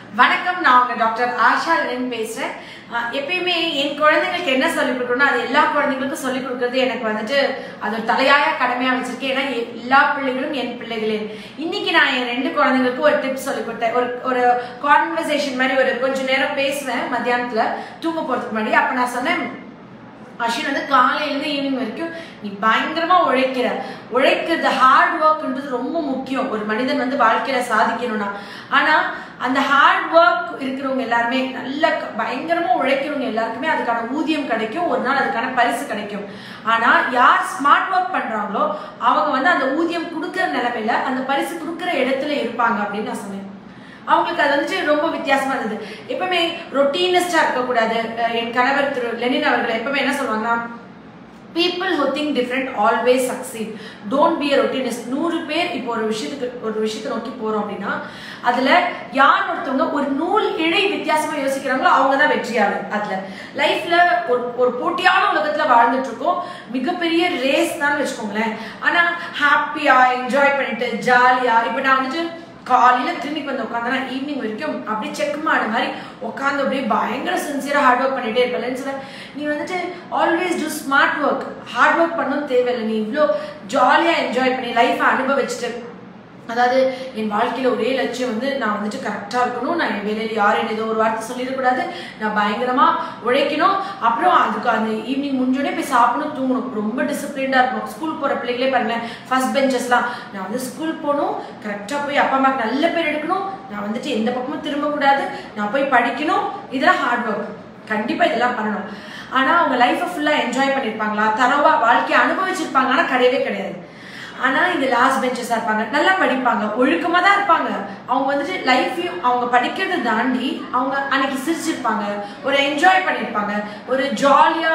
வணக்கம் நான் உங்க டாக்டர் ஆஷா லெனின் பேசுறேன் அஹ் எப்பயுமே என் குழந்தைங்களுக்கு என்ன சொல்லிக் கொடுக்கணும் அது எல்லா குழந்தைங்களுக்கும் சொல்லிக் கொடுக்கறது எனக்கு வந்துட்டு அது ஒரு தலையாய கடமையா வச்சிருக்கேன் ஏன்னா எ- எல்லா பிள்ளைகளும் என் பிள்ளைகளே இன்னைக்கு நான் என் ரெண்டு குழந்தைங்களுக்கு ஒரு டிப்ஸ் சொல்லி கொடுத்தேன் ஒரு ஒரு கான்வர்சேஷன் மாதிரி ஒரு கொஞ்ச நேரம் பேசுவேன் மத்தியானத்துல தூங்க போறதுக்கு முன்னாடி அப்ப நான் சொன்னேன் அஸ்வின் வந்து காலையிலேருந்து ஈவினிங் வரைக்கும் நீ பயங்கரமா உழைக்கிற உழைக்கிறது ஹார்ட் ஒர்க்ன்றது ரொம்ப முக்கியம் ஒரு மனிதன் வந்து வாழ்க்கையில சாதிக்கணும்னா ஆனா அந்த ஹார்ட் ஒர்க் இருக்கிறவங்க எல்லாருமே நல்ல க- பயங்கரமா உழைக்கிறவங்க எல்லாருக்குமே அதுக்கான ஊதியம் கிடைக்கும் ஒரு நாள் அதுக்கான பரிசு கிடைக்கும் ஆனா யார் ஸ்மார்ட் ஒர்க் பண்றாங்களோ அவங்க வந்து அந்த ஊதியம் கொடுக்குற நிலைமையில அந்த பரிசு கொடுக்குற இடத்துல இருப்பாங்க அப்படின்னு நான் சொன்னேன் அவங்களுக்கு அது வந்துட்டு ரொம்ப வித்தியாசமா இருந்தது எப்பவுமே ரொட்டீனிஸ்டா இருக்கக்கூடாது அஹ் என் கணவர் திரு லெனின் அவர்கள் எப்பவுமே என்ன சொல்லுவாங்கன்னா people who think different always succeed don't be a routines நூறு பேர் இப்போ ஒரு விஷயத்துக்கு ஒரு விஷயத்தை நோக்கி போறோம் அப்படின்னா அதுல யார் ஒருத்தவங்க ஒரு நூல் இழை வித்தியாசமா யோசிக்கிறாங்களோ அவங்க தான் வெற்றியாளர் அதுல லைஃப்ல ஒரு ஒரு போட்டியான உலகத்துல வாழ்ந்துட்டு இருக்கோம் மிகப்பெரிய ரேஸ் தான் வச்சுக்கோங்களேன் ஆனா ஹாப்பியா என்ஜாய் பண்ணிட்டு ஜாலியா இப்போ நான் வந்துட்டு காலையில கிளினிக் வந்து உட்காந்தனா ஈவினிங் வரைக்கும் அப்படியே செக் மாடு மாதிரி உட்காந்து அப்படியே பயங்கர சின்சியரா ஹார்ட் ஒர்க் பண்ணிட்டே இருப்பேன் சொல்ல நீ வந்துட்டு always do smart work hard work பண்ணணும் தேவையில்லை நீ இவ்வளோ ஜாலியா என்ஜாய் பண்ணி லைஃப்பை அனுபவிச்சுட்டு அதாவது என் வாழ்க்கையில ஒரே லட்சியம் வந்து நான் வந்துட்டு கரெக்டா இருக்கணும் நான் என் வேலையில யாரும் என்ன ஏதோ ஒரு வார்த்தை சொல்லிடக்கூடாது நான் பயங்கரமா உழைக்கணும் அப்புறம் அதுக்கு அந்த ஈவினிங் முடிஞ்சோடனே போய் சாப்பிடணும் தூங்கணும் ரொம்ப டிசிப்ளின்டா இருக்கணும் ஸ்கூல் போற பிள்ளைகளே பாருங்களேன் ஃபர்ஸ்ட் பெஞ்சஸ்லாம் நான் வந்து ஸ்கூல் போகணும் கரெக்டா போய் அப்பா அம்மாக்கு நல்ல பேர் எடுக்கணும் நான் வந்துட்டு எந்த பக்கமும் திரும்பக்கூடாது நான் போய் படிக்கணும் இதெல்லாம் ஹார்ட் ஒர்க் கண்டிப்பா இதெல்லாம் பண்ணணும் ஆனா அவங்க லைஃப்பை ஃபுல்லா என்ஜாய் பண்ணிருப்பாங்களா தரவா வாழ்க்கையை அனுபவிச்சிருப்பாங்க ஆனா கிடையவே கிடையாது ஆனா இந்த லாஸ்ட் பெஞ்சஸா இருப்பாங்க நல்லா படிப்பாங்க ஒழுக்கமா தான் இருப்பாங்க அவங்க வந்துட்டு லைஃபையும் அவங்க படிக்கிறதை தாண்டி அவங்க அன்னைக்கு சிரிச்சிருப்பாங்க ஒரு என்ஜாய் பண்ணியிருப்பாங்க ஒரு ஜாலியா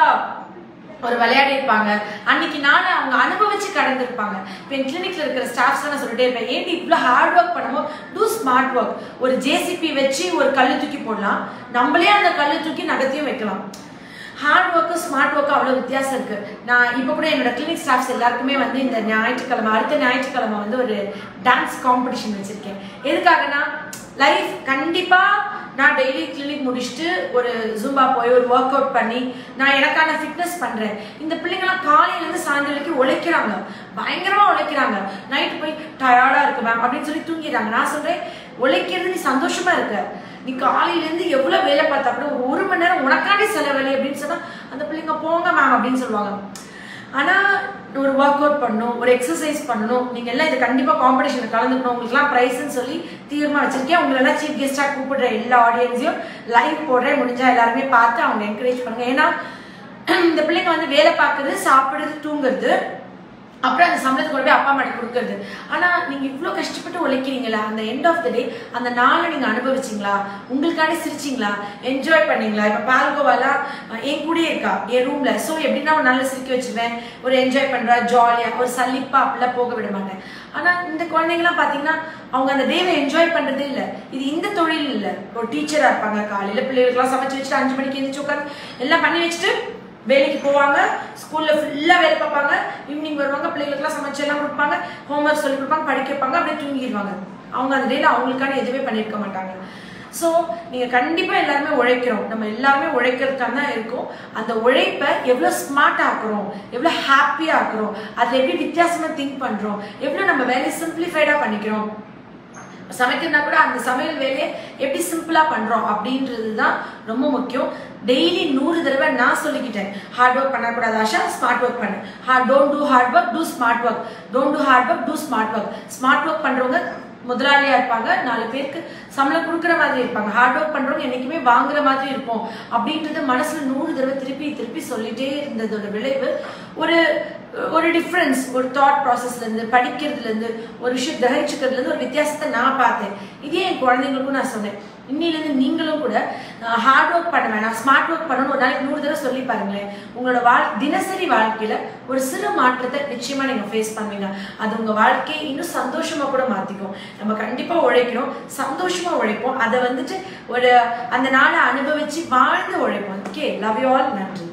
ஒரு விளையாடி இருப்பாங்க அன்னைக்கு நாளை அவங்க அனுபவிச்சு கடந்திருப்பாங்க இப்போ என் கிளினிக்ல இருக்கிற ஸ்டாஃப்ஸ் நான் சொல்லிட்டே இருப்பேன் ஏன்டி இவ்வளோ ஹார்ட் ஒர்க் பண்ணும்போது டூ ஸ்மார்ட் ஒர்க் ஒரு ஜேசிபி வச்சு ஒரு கல்லு தூக்கி போடலாம் நம்மளே அந்த கல்லு தூக்கி நகத்தையும் வைக்கலாம் ஹார்ட் ஒர்க்கு ஸ்மார்ட் ஒர்க்கு அவ்வளோ வித்தியாசம் இருக்கு நான் இப்போ கூட என்னோட கிளினிக் ஸ்டாஃப்ஸ் எல்லாருக்குமே வந்து இந்த ஞாயிற்றுக்கிழமை அடுத்த ஞாயிற்றுக்கிழமை வந்து ஒரு டான்ஸ் காம்படிஷன் வச்சிருக்கேன் எதுக்காகனா லைஃப் கண்டிப்பா நான் டெய்லி கிளினிக் முடிச்சுட்டு ஒரு ஜூம்பா போய் ஒரு ஒர்க் அவுட் பண்ணி நான் எனக்கான ஃபிட்னஸ் பண்றேன் இந்த பிள்ளைங்கலாம் காலையில இருந்து சாயந்தரம் வரைக்கும் உழைக்கிறாங்க பயங்கரமா உழைக்கிறாங்க நைட்டு போய் டயர்டா இருக்கு மேம் அப்படின்னு சொல்லி தூங்கிடுறாங்க நான் சொல்றேன் உழைக்கிறது நீ சந்தோஷமா இருக்க நீ காலையில இருந்து எவ்வளவு வேலை பார்த்தா கூட ஒரு ஒரு மணி நேரம் உனக்காண்டி செலவழி அப்படின்னு சொன்னா அந்த பிள்ளைங்க போங்க மேம் அப்படின்னு சொல்லுவாங்க ஆனா ஒரு ஒர்க் அவுட் பண்ணணும் ஒரு எக்ஸசைஸ் பண்ணணும் நீங்க எல்லாம் இது கண்டிப்பா காம்படிஷன்ல கலந்துக்கணும் உங்களுக்குலாம் ப்ரைஸ்ன்னு சொல்லி தீர்மா வச்சிருக்கேன் உங்களை எல்லாம் சீஃப் கெஸ்டா கூப்பிடுற எல்லா ஆடியன்ஸையும் லைவ் போடுறேன் முடிஞ்சா எல்லாருமே பார்த்து அவங்க என்கரேஜ் பண்ணுங்க ஏன்னா இந்த பிள்ளைங்க வந்து வேலை பார்க்குறது சாப்பிடுறது தூங்குறது அப்புறம் அந்த சம்பளத்தை கொண்டு போய் அப்பா அம்மாட்ட கொடுக்கறது ஆனா நீங்க இவ்ளோ கஷ்டப்பட்டு உழைக்கிறீங்களா அந்த எண்ட் ஆஃப் த டே அந்த நாளை நீங்க அனுபவிச்சீங்களா உங்களுக்காண்டி சிரிச்சீங்களா என்ஜாய் பண்ணீங்களா இப்ப பால்கோவாலாம் அஹ், என் கூடயே இருக்கா என் ரூம்ல சோ எப்படின்னா ஒரு நல்ல சிரிக்க வச்சிருவேன் ஒரு என்ஜாய் பண்றா ஜாலியா ஒரு சலிப்பா அப்படிலாம் போக விட மாட்டேன் ஆனா இந்த குழந்தைங்கலாம் பாத்தீங்கன்னா அவங்க அந்த டேவை என்ஜாய் பண்றதே இல்ல இது இந்த தொழில் இல்ல ஒரு டீச்சரா இருப்பாங்க காலையில பிள்ளைகளுக்குலாம் சமைச்சு வச்சுட்டு அஞ்சு மணிக்கு எந்திரிச்சு உட்காந்து எல்லாம் பண்ணி வச்சுட்டு வேலைக்கு போவாங்க ஸ்கூல்ல ஃபுல்லா வேலை பார்ப்பாங்க ஈவினிங் வருவாங்க பிள்ளைகளுக்குலாம் சமைச்சு எல்லாம் கொடுப்பாங்க ஹோம்ஒர்க் சொல்லி கொடுப்பாங்க படிக்க வைப்பாங்க அப்படியே தூங்கிடுவாங்க அவங்க அந்த டேல அவங்களுக்கான எதுவுமே பண்ணியிருக்க மாட்டாங்க ஸோ நீங்க கண்டிப்பா எல்லாருமே உழைக்கிறோம் நம்ம எல்லாருமே உழைக்கிறதுக்காக தான் இருக்கோம் அந்த உழைப்பை எவ்வளவு ஸ்மார்ட் ஆக்குறோம் எவ்வளவு ஹாப்பியா ஆக்குறோம் அதுல எப்படி வித்தியாசமா திங்க் பண்றோம் எவ்வளவு நம்ம வேலையை சிம்பிளிஃபைடா பண்ணிக்கிறோம் சமைக்கிறதுனா கூட அந்த சமையல் வேலையை எப்படி சிம்பிளா பண்றோம் அப்படின்றது தான் ரொம்ப முக்கியம் டெய்லி நூறு தடவை நான் சொல்லிக்கிட்டேன் ஹார்ட் ஒர்க் பண்ணக்கூடாது ஆஷா ஸ்மார்ட் ஒர்க் பண்ணு hard don't do hard work do smart work don't do hard work do smart work smart work பண்றவங்க முதலாளியா இருப்பாங்க நாலு பேருக்கு சம்பளம் கொடுக்குற மாதிரி இருப்பாங்க ஹார்ட் ஒர்க் பண்றவங்க என்னைக்குமே வாங்குற மாதிரி இருப்போம் அப்படின்றது மனசுல நூறு தடவை திருப்பி திருப்பி சொல்லிட்டே இருந்ததோட விளைவு ஒரு ஒரு டிஃப்ரென்ஸ் ஒரு தாட் ப்ராசஸ்ல இருந்து படிக்கிறதுல இருந்து ஒரு விஷயம் கிரகிச்சுக்கிறதுல இருந்து ஒரு வித்தியாசத்தை நான் பார்த்தேன் இதே என் குழந்தைங்களுக்கும் நான் சொன்னேன் இன்னிலேருந்து நீங்களும் கூட ஹார்ட் ஒர்க் பண்ண வேணாம் ஸ்மார்ட் ஒர்க் பண்ணணும் ஒரு நாளைக்கு நூறு தடவை சொல்லி பாருங்களேன் உங்களோட வாழ் தினசரி வாழ்க்கையில ஒரு சிறு மாற்றத்தை நிச்சயமா நீங்க ஃபேஸ் பண்ணுவீங்க அது உங்க வாழ்க்கையை இன்னும் சந்தோஷமா கூட மாத்திக்கும் நம்ம கண்டிப்பா உழைக்கணும் சந்தோஷமா உழைப்போம் அதை வந்துட்டு ஒரு அந்த நாளை அனுபவிச்சு வாழ்ந்து உழைப்போம் ஓகே லவ் யூ ஆல் நன்றி